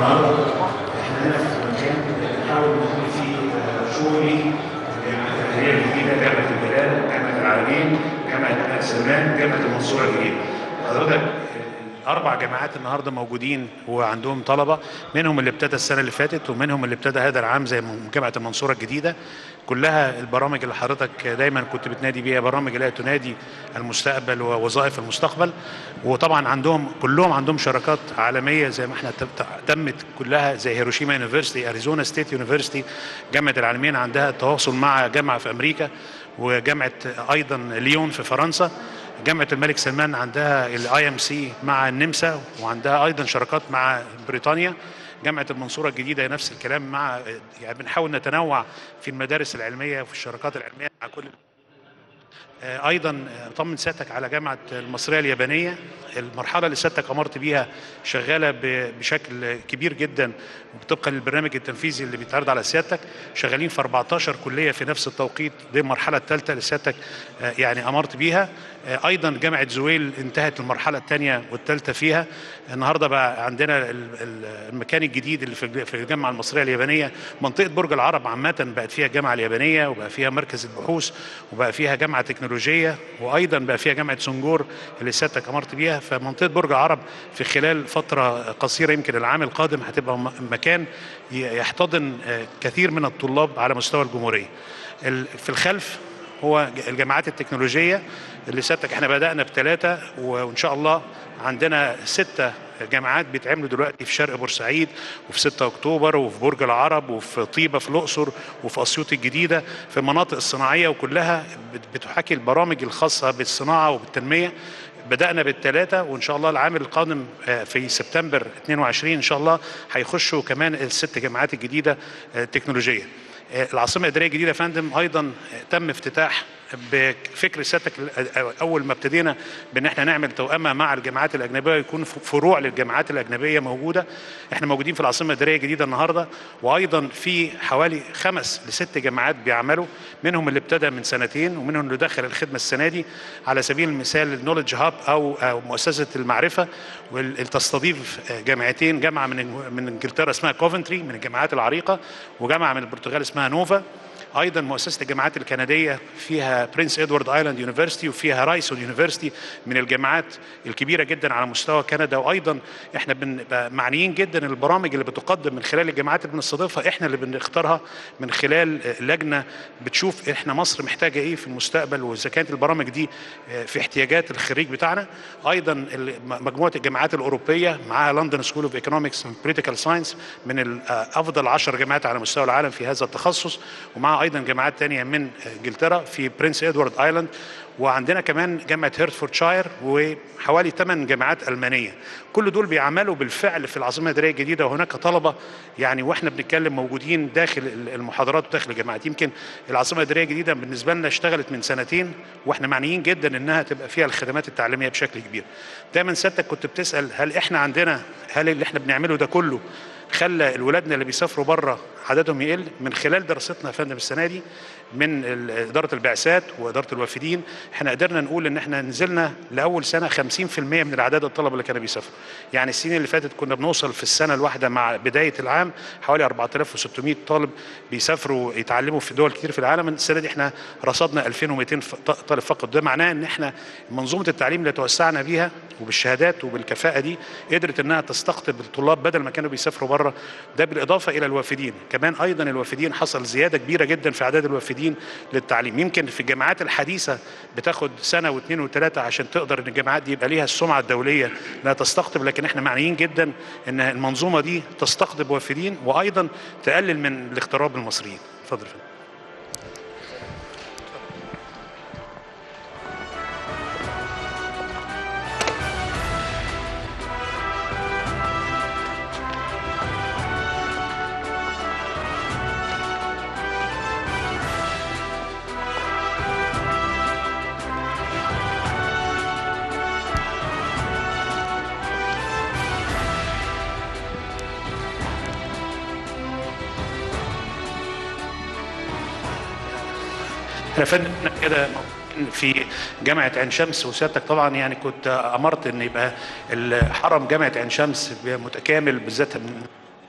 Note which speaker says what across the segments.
Speaker 1: النهارده احنا هنا في مكان بنحاول نقول فيه شغلي الجامعات اللي هي الجديده جامعه البلاد جامعه العالمين جامعه سلمان جامعه المنصوره الجديده حضرتك اربع جامعات النهارده موجودين وعندهم طلبه منهم اللي ابتدى السنه اللي فاتت ومنهم اللي ابتدى هذا العام زي جامعه المنصوره الجديده كلها البرامج اللي حضرتك دايما كنت بتنادي بيها برامج اللي هي تنادي المستقبل ووظائف المستقبل وطبعا عندهم كلهم عندهم شراكات عالميه زي ما احنا تمت كلها زي هيروشيما يونيفرستي اريزونا ستيت يونيفرستي جامعه العالمين عندها تواصل مع جامعه في امريكا وجامعه ايضا ليون في فرنسا جامعه الملك سلمان عندها الاي ام سي مع النمسا وعندها ايضا شراكات مع بريطانيا جامعه المنصوره الجديده نفس الكلام مع يعني بنحاول نتنوع في المدارس العلميه وفي الشراكات العلميه مع كل ايضا طمن سيادتك على جامعه المصريه اليابانيه المرحله اللي سيادتك امرت بيها شغاله بشكل كبير جدا طبقا للبرنامج التنفيذي اللي بيتعرض على سيادتك شغالين في 14 كليه في نفس التوقيت دي المرحله الثالثه اللي سيادتك يعني امرت بيها ايضا جامعه زويل انتهت المرحله الثانيه والثالثه فيها النهارده بقى عندنا المكان الجديد اللي في الجامعه المصريه اليابانيه منطقه برج العرب عامه بقت فيها الجامعه اليابانيه وبقى فيها مركز البحوث وبقى فيها جامعه تكنولوجيه وايضا بقى فيها جامعه سنجور اللي سيادتك امرت بيها فمنطقه برج العرب في خلال فتره قصيره يمكن العام القادم هتبقى مكان يحتضن كثير من الطلاب على مستوى الجمهوريه في الخلف هو الجامعات التكنولوجيه اللي سيادتك احنا بدانا بثلاثه وان شاء الله عندنا سته جامعات بيتعملوا دلوقتي في شرق بورسعيد وفي 6 اكتوبر وفي برج العرب وفي طيبه في الاقصر وفي اسيوط الجديده في المناطق الصناعيه وكلها بتحاكي البرامج الخاصه بالصناعه وبالتنميه بدأنا بالثلاثة وإن شاء الله العام القادم في سبتمبر 22 إن شاء الله هيخشوا كمان الست جامعات الجديدة التكنولوجية العاصمة الإدارية الجديدة يا فندم أيضا تم افتتاح بفكر سيادتك اول ما ابتدينا بان احنا نعمل توأمه مع الجامعات الاجنبيه يكون فروع للجامعات الاجنبيه موجوده احنا موجودين في العاصمه الاداريه الجديده النهارده وايضا في حوالي خمس لست جامعات بيعملوا منهم اللي ابتدى من سنتين ومنهم اللي دخل الخدمه السنه دي على سبيل المثال النولج هاب او مؤسسه المعرفه واللي تستضيف جامعتين جامعه من من انجلترا اسمها كوفنتري من الجامعات العريقه وجامعه من البرتغال اسمها نوفا ايضا مؤسسه الجامعات الكنديه فيها برنس ادوارد ايلاند يونيفرستي وفيها رايسون يونيفرستي من الجامعات الكبيره جدا على مستوى كندا وايضا احنا بنبقى معنيين جدا البرامج اللي بتقدم من خلال الجامعات اللي بنستضيفها احنا اللي بنختارها من خلال لجنه بتشوف احنا مصر محتاجه ايه في المستقبل واذا كانت البرامج دي في احتياجات الخريج بتاعنا ايضا مجموعه الجامعات الاوروبيه معاها لندن سكول اوف ايكونومكس اند بوليتيكال ساينس من افضل 10 جامعات على مستوى العالم في هذا التخصص ومع ايضا جامعات تانية من انجلترا في برنس ادوارد ايلاند وعندنا كمان جامعه هيرتفوردشاير وحوالي 8 جامعات المانيه كل دول بيعملوا بالفعل في العاصمه الاداريه الجديده وهناك طلبه يعني واحنا بنتكلم موجودين داخل المحاضرات وداخل الجامعات يمكن العاصمه الاداريه الجديده بالنسبه لنا اشتغلت من سنتين واحنا معنيين جدا انها تبقى فيها الخدمات التعليميه بشكل كبير دايما سيادتك كنت بتسال هل احنا عندنا هل اللي احنا بنعمله ده كله خلى الولادنا اللي بيسافروا بره عددهم يقل من خلال دراستنا يا فندم السنه دي من اداره البعثات واداره الوافدين احنا قدرنا نقول ان احنا نزلنا لاول سنه 50% من الاعداد الطلبه اللي كانوا بيسافروا يعني السنين اللي فاتت كنا بنوصل في السنه الواحده مع بدايه العام حوالي 4600 طالب بيسافروا يتعلموا في دول كتير في العالم السنه دي احنا رصدنا 2200 طالب فقط ده معناه ان احنا منظومه التعليم اللي توسعنا بيها وبالشهادات وبالكفاءه دي قدرت انها تستقطب الطلاب بدل ما كانوا بيسافروا بره ده بالاضافه الى الوافدين كمان ايضا الوافدين حصل زياده كبيره جدا في اعداد الوافدين للتعليم يمكن في الجامعات الحديثه بتاخد سنه واثنين وثلاثه عشان تقدر ان الجامعات دي يبقى ليها السمعه الدوليه انها تستقطب لكن احنا معنيين جدا ان المنظومه دي تستقطب وافدين وايضا تقلل من الاغتراب المصريين اتفضل فندم احنا فندم كده في جامعه عين شمس وسيادتك طبعا يعني كنت امرت ان يبقى حرم جامعه عين شمس متكامل بالذات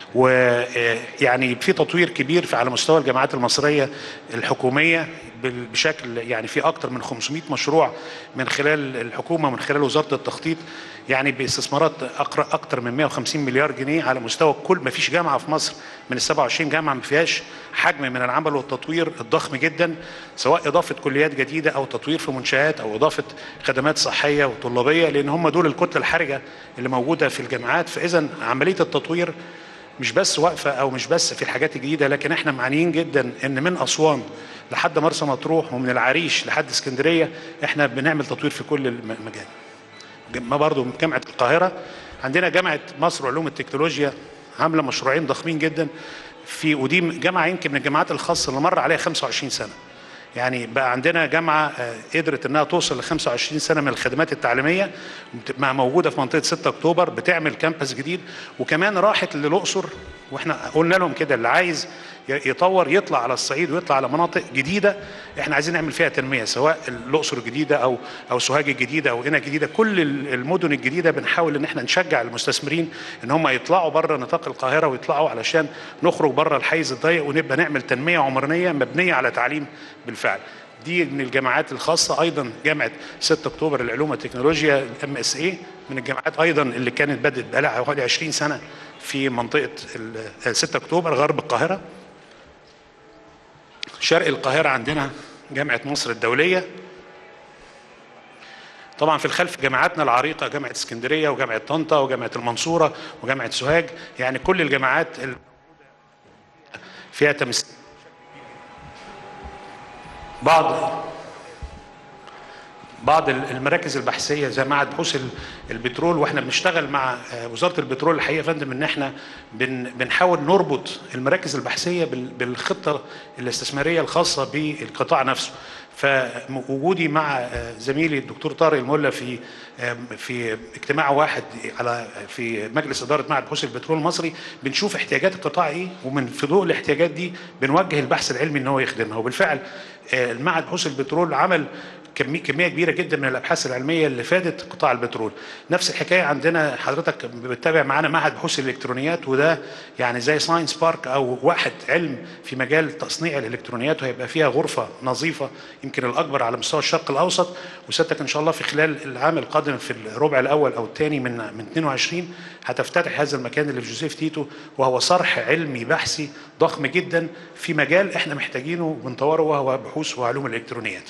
Speaker 2: ويعني في تطوير كبير في على مستوى الجامعات المصريه الحكوميه بال- بشكل يعني في اكثر من 500 مشروع من خلال الحكومه من خلال وزاره التخطيط يعني باستثمارات أقر- اكثر من 150 مليار جنيه على مستوى كل ما فيش جامعه في مصر من ال 27 جامعه ما فيهاش حجم من العمل والتطوير الضخم جدا سواء اضافه كليات جديده او تطوير في منشات او اضافه خدمات صحيه وطلابيه لان هم دول الكتله الحرجه اللي موجوده في الجامعات فاذا عمليه التطوير مش بس واقفه او مش بس في الحاجات الجديده لكن احنا معنيين جدا ان من اسوان لحد مرسى مطروح ومن العريش لحد اسكندريه احنا بنعمل تطوير في كل المجال. ما برضو من جامعه القاهره عندنا جامعه مصر علوم التكنولوجيا عامله مشروعين ضخمين جدا في ودي جامعه يمكن من الجامعات الخاصه اللي مر عليها 25 سنه. يعني بقى عندنا جامعه آه، قدرت انها توصل ل 25 سنه من الخدمات التعليميه مع موجوده في منطقه 6 اكتوبر بتعمل كامبس جديد وكمان راحت للاقصر واحنا قلنا لهم كده اللي عايز ي- يطور يطلع على الصعيد ويطلع على مناطق جديده احنا عايزين نعمل فيها تنميه سواء الاقصر الجديده او او سوهاج الجديده او قنا الجديده كل ال- المدن الجديده بنحاول ان احنا نشجع المستثمرين ان هم يطلعوا بره نطاق القاهره ويطلعوا علشان نخرج بره الحيز الضيق ونبقى نعمل تنميه عمرانيه مبنيه على تعليم بالفعل دي من الجامعات الخاصه ايضا جامعه 6 اكتوبر العلوم والتكنولوجيا الام اس اي من الجامعات ايضا اللي كانت بدات بقى لها حوالي 20 سنه في منطقه ال- 6 اكتوبر غرب القاهره شرق القاهره عندنا جامعه مصر الدوليه طبعا في الخلف جامعاتنا العريقه جامعه اسكندريه وجامعه طنطا وجامعه المنصوره وجامعه سوهاج يعني كل الجامعات ال- فيها تمثيل بعض بعض المراكز البحثيه زي معهد بحوث ال- البترول واحنا بنشتغل مع آه، وزاره البترول الحقيقه يا فندم ان احنا بن بنحاول نربط المراكز البحثيه بال- بالخطه الاستثماريه الخاصه بالقطاع نفسه فوجودي مع آه، زميلي الدكتور طارق الملا في آه، في اجتماع واحد على في مجلس اداره معهد بحوث البترول المصري بنشوف احتياجات القطاع ايه ومن في ضوء الاحتياجات دي بنوجه البحث العلمي ان هو يخدمها وبالفعل آه، المعهد بحوث البترول عمل كمية كمية كبيرة جدا من الأبحاث العلمية اللي فادت قطاع البترول نفس الحكاية عندنا حضرتك بتتابع معانا معهد بحوث الإلكترونيات وده يعني زي ساينس بارك أو واحد علم في مجال تصنيع الإلكترونيات وهيبقى فيها غرفة نظيفة يمكن الأكبر على مستوى الشرق الأوسط وستك إن شاء الله في خلال العام القادم في الربع الأول أو الثاني من من 22 هتفتتح هذا المكان اللي في جوزيف تيتو وهو صرح علمي بحثي ضخم جدا في مجال احنا محتاجينه وبنطوره وهو بحوث وعلوم الإلكترونيات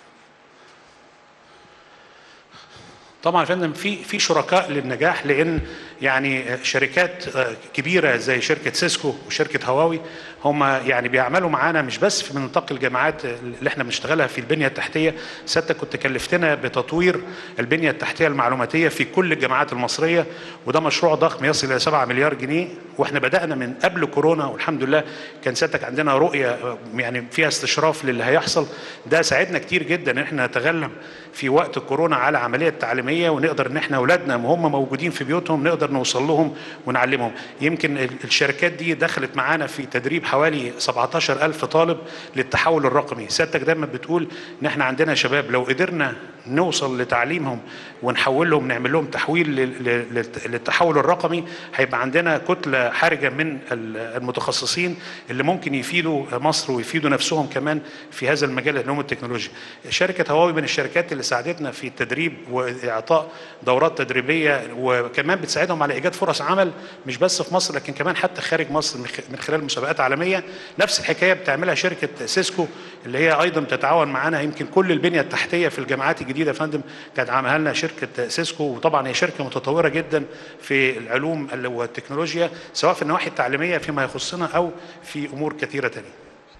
Speaker 2: طبعا يا فندم في في شركاء للنجاح لان يعني شركات كبيره زي شركه سيسكو وشركه هواوي هم يعني بيعملوا معانا مش بس في نطاق الجامعات اللي احنا بنشتغلها في البنيه التحتيه سيادتك كنت كلفتنا بتطوير البنيه التحتيه المعلوماتيه في كل الجامعات المصريه وده مشروع ضخم يصل الى 7 مليار جنيه واحنا بدانا من قبل كورونا والحمد لله كان سيادتك عندنا رؤيه يعني فيها استشراف للي هيحصل ده ساعدنا كتير جدا ان احنا نتغلب في وقت كورونا على عمليه تعليميه ونقدر ان احنا اولادنا وهم موجودين في بيوتهم نقدر نوصل لهم ونعلمهم يمكن ال- الشركات دي دخلت معانا في تدريب حوالي 17 ألف طالب للتحول الرقمي سيادتك دايما بتقول ان احنا عندنا شباب لو قدرنا نوصل لتعليمهم ونحولهم نعمل لهم تحويل لل- لل- للتحول الرقمي هيبقى عندنا كتله حرجه من ال- المتخصصين اللي ممكن يفيدوا مصر ويفيدوا نفسهم كمان في هذا المجال العلوم التكنولوجيا. شركه هواوي من الشركات اللي ساعدتنا في التدريب واعطاء دورات تدريبيه وكمان بتساعدهم على ايجاد فرص عمل مش بس في مصر لكن كمان حتى خارج مصر من خ- من خلال مسابقات عالميه نفس الحكايه بتعملها شركه سيسكو اللي هي ايضا بتتعاون معانا يمكن كل البنيه التحتيه في الجامعات الجديده يا فندم كانت عاملها لنا شركه سيسكو وطبعا هي شركه متطوره جدا في العلوم ال- والتكنولوجيا سواء في النواحي التعليميه فيما يخصنا او في امور كثيره ثانيه.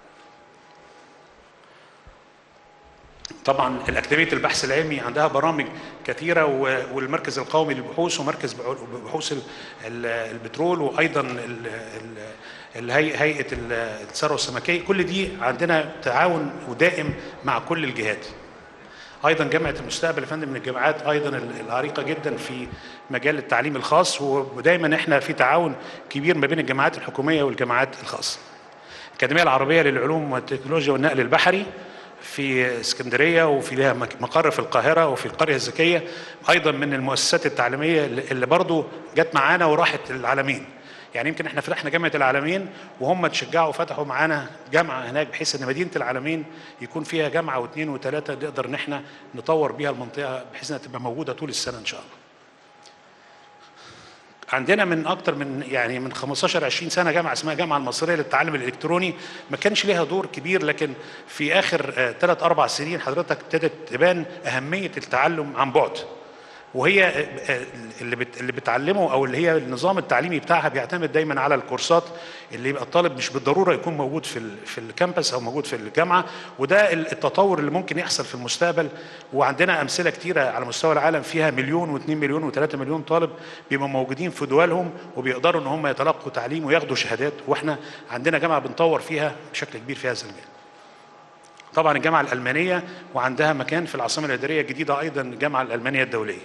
Speaker 2: طبعا الأكاديمية البحث العلمي عندها برامج كثيرة و- والمركز القومي للبحوث ومركز بحو- بحوث ال- ال- البترول وأيضا ال- ال- الهي- هيئة ال- الثروة السمكية كل دي عندنا تعاون ودائم مع كل الجهات ايضا جامعه المستقبل يا فندم من الجامعات ايضا العريقه جدا في مجال التعليم الخاص ودايما احنا في تعاون كبير ما بين الجامعات الحكوميه والجامعات الخاصه. الاكاديميه العربيه للعلوم والتكنولوجيا والنقل البحري في اسكندريه وفي لها مك- مقر في القاهره وفي القريه الذكيه ايضا من المؤسسات التعليميه اللي اللي برضو جت معانا وراحت العالمين. يعني يمكن احنا فتحنا جامعه العالمين وهم تشجعوا وفتحوا معانا جامعه هناك بحيث ان مدينه العالمين يكون فيها جامعه واثنين وثلاثه نقدر ان احنا نطور بيها المنطقه بحيث انها تبقى موجوده طول السنه ان شاء الله. عندنا من اكتر من يعني من 15 20 سنه جامعه اسمها الجامعه المصريه للتعلم الالكتروني ما كانش ليها دور كبير لكن في اخر ثلاث اربع سنين حضرتك ابتدت تبان اهميه التعلم عن بعد وهي آه، آه، اللي بت- اللي بتعلمه او اللي هي النظام التعليمي بتاعها بيعتمد دايما على الكورسات اللي يبقى الطالب مش بالضروره يكون موجود في ال- في الكامبس او موجود في الجامعه وده ال- التطور اللي ممكن يحصل في المستقبل وعندنا امثله كتيره على مستوى العالم فيها مليون واثنين مليون وثلاثة مليون طالب بيبقوا موجودين في دولهم وبيقدروا ان هم يتلقوا تعليم وياخدوا شهادات واحنا عندنا جامعه بنطور فيها بشكل كبير في هذا المجال. طبعا الجامعه الالمانيه وعندها مكان في العاصمه الاداريه الجديده ايضا الجامعه الالمانيه الدوليه.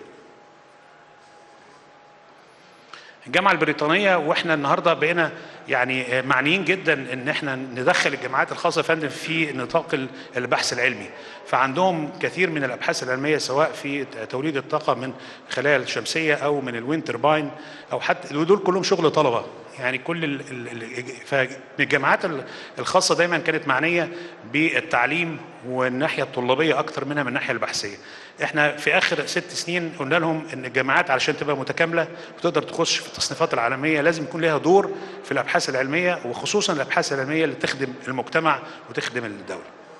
Speaker 2: الجامعه البريطانيه واحنا النهارده بقينا يعني معنيين جدا ان احنا ندخل الجامعات الخاصه يا فندم في نطاق ال- البحث العلمي فعندهم كثير من الابحاث العلميه سواء في توليد الطاقه من خلايا الشمسيه او من الويند ترباين او حتى ودول كلهم شغل طلبه يعني كل ال ال ال فالجامعات ال- الخاصه دايما كانت معنيه بالتعليم والناحيه الطلابيه اكتر منها من الناحيه البحثيه احنا في اخر ست سنين قلنا لهم ان الجامعات علشان تبقى متكامله وتقدر تخش في التصنيفات العالميه لازم يكون لها دور في الابحاث العلميه وخصوصا الابحاث العلميه اللي تخدم المجتمع وتخدم الدوله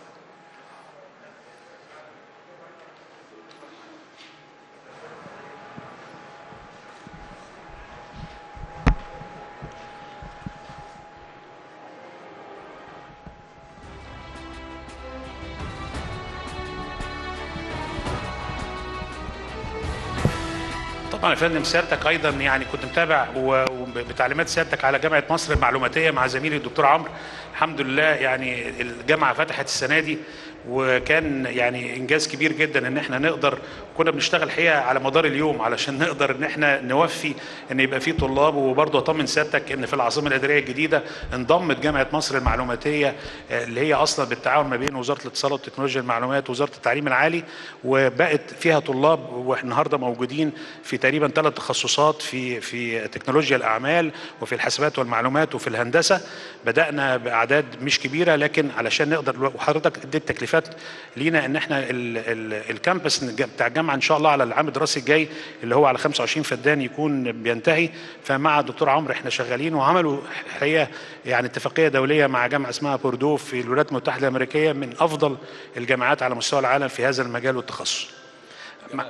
Speaker 2: طبعا يا فندم سيادتك ايضا يعني كنت متابع و- وبتعليمات سيادتك على جامعه مصر المعلوماتيه مع زميلي الدكتور عمرو الحمد لله يعني الجامعه فتحت السنه دي وكان يعني انجاز كبير جدا ان احنا نقدر كنا بنشتغل الحقيقه على مدار اليوم علشان نقدر ان احنا نوفي ان يبقى في طلاب وبرضه اطمن سيادتك ان في العاصمه الاداريه الجديده انضمت جامعه مصر المعلوماتيه آه، اللي هي اصلا بالتعاون ما بين وزاره الاتصالات وتكنولوجيا المعلومات ووزاره التعليم العالي وبقت فيها طلاب والنهارده موجودين في تقريبا ثلاث تخصصات في في تكنولوجيا الاعمال وفي الحاسبات والمعلومات وفي الهندسه بدانا باعداد مش كبيره لكن علشان نقدر وحضرتك اديت تكليفات لينا ان احنا ال ال الكامبس بتاع الجامعه ان شاء الله على العام الدراسي الجاي اللي هو على 25 فدان يكون بينتهي فمع الدكتور عمرو احنا شغالين وعملوا الحقيقه يعني اتفاقيه دوليه مع جامعه اسمها بوردو في الولايات المتحده الامريكيه من افضل الجامعات على مستوى العالم في هذا المجال والتخصص. مع-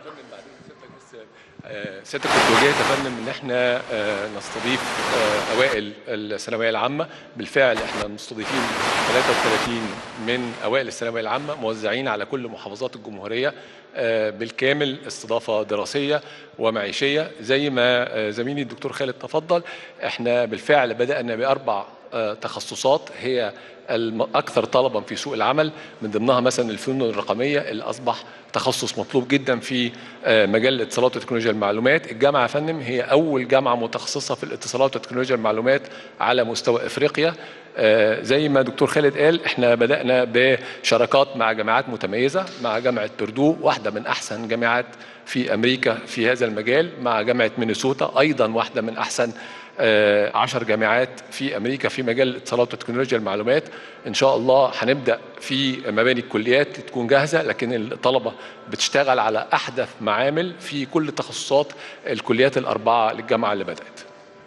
Speaker 3: آه، سيادتك كنت وجهت يا فندم ان احنا آه، نستضيف آه، اوائل الثانويه العامه بالفعل احنا مستضيفين 33 من اوائل الثانويه العامه موزعين على كل محافظات الجمهوريه آه، بالكامل استضافه دراسيه ومعيشيه زي ما آه، زميلي الدكتور خالد تفضل احنا بالفعل بدانا باربع آه، تخصصات هي الأكثر طلبا في سوق العمل من ضمنها مثلا الفنون الرقمية اللي أصبح تخصص مطلوب جدا في آه، مجال الاتصالات وتكنولوجيا المعلومات الجامعة يا فندم هي أول جامعة متخصصة في الاتصالات وتكنولوجيا المعلومات على مستوى إفريقيا آه، زي ما دكتور خالد قال احنا بدأنا بشراكات مع جامعات متميزة مع جامعة بردو واحدة من أحسن جامعات في أمريكا في هذا المجال مع جامعة مينيسوتا أيضا واحدة من أحسن آه، عشر جامعات في امريكا في مجال الاتصالات وتكنولوجيا المعلومات ان شاء الله هنبدا في مباني الكليات تكون جاهزه لكن الطلبه بتشتغل على احدث معامل في كل تخصصات الكليات الاربعه للجامعه اللي بدات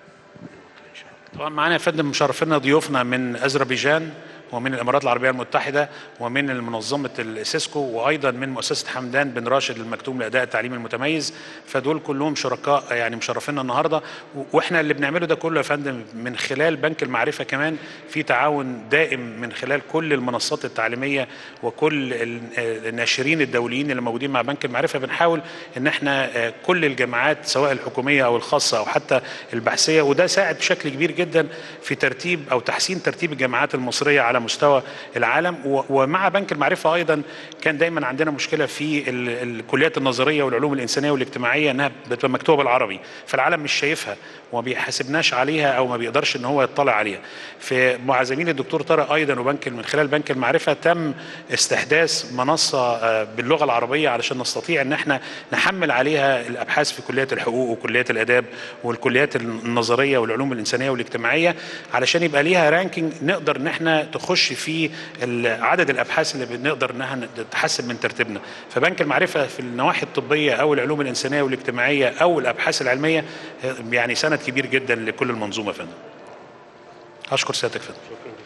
Speaker 2: طبعا معانا يا فندم مشرفينا ضيوفنا من اذربيجان ومن الامارات العربيه المتحده ومن منظمه السيسكو وايضا من مؤسسه حمدان بن راشد المكتوم لاداء التعليم المتميز فدول كلهم شركاء يعني مشرفينا النهارده و- واحنا اللي بنعمله ده كله يا فندم من خلال بنك المعرفه كمان في تعاون دائم من خلال كل المنصات التعليميه وكل ال- الناشرين الدوليين اللي موجودين مع بنك المعرفه بنحاول ان احنا آه، كل الجامعات سواء الحكوميه او الخاصه او حتى البحثيه وده ساعد بشكل كبير جدا في ترتيب او تحسين ترتيب الجامعات المصريه على على مستوى العالم و- ومع بنك المعرفه ايضا كان دايما عندنا مشكله في ال- الكليات النظريه والعلوم الانسانيه والاجتماعيه انها بتبقى مكتوبه بالعربي فالعالم مش شايفها وما بيحاسبناش عليها او ما بيقدرش ان هو يطلع عليها في مع زميلي الدكتور طارق ايضا وبنك من خلال بنك المعرفه تم استحداث منصه آه، باللغه العربيه علشان نستطيع ان احنا نحمل عليها الابحاث في كليات الحقوق وكليات الاداب والكليات النظريه والعلوم الانسانيه والاجتماعيه علشان يبقى ليها رانكينج نقدر ان احنا تخش في ال- عدد الابحاث اللي بنقدر انها تحسن من ترتيبنا فبنك المعرفه في النواحي الطبيه او العلوم الانسانيه والاجتماعيه او الابحاث العلميه آه، يعني سند كبير جدا لكل المنظومه يا فندم اشكر سيادتك يا فندم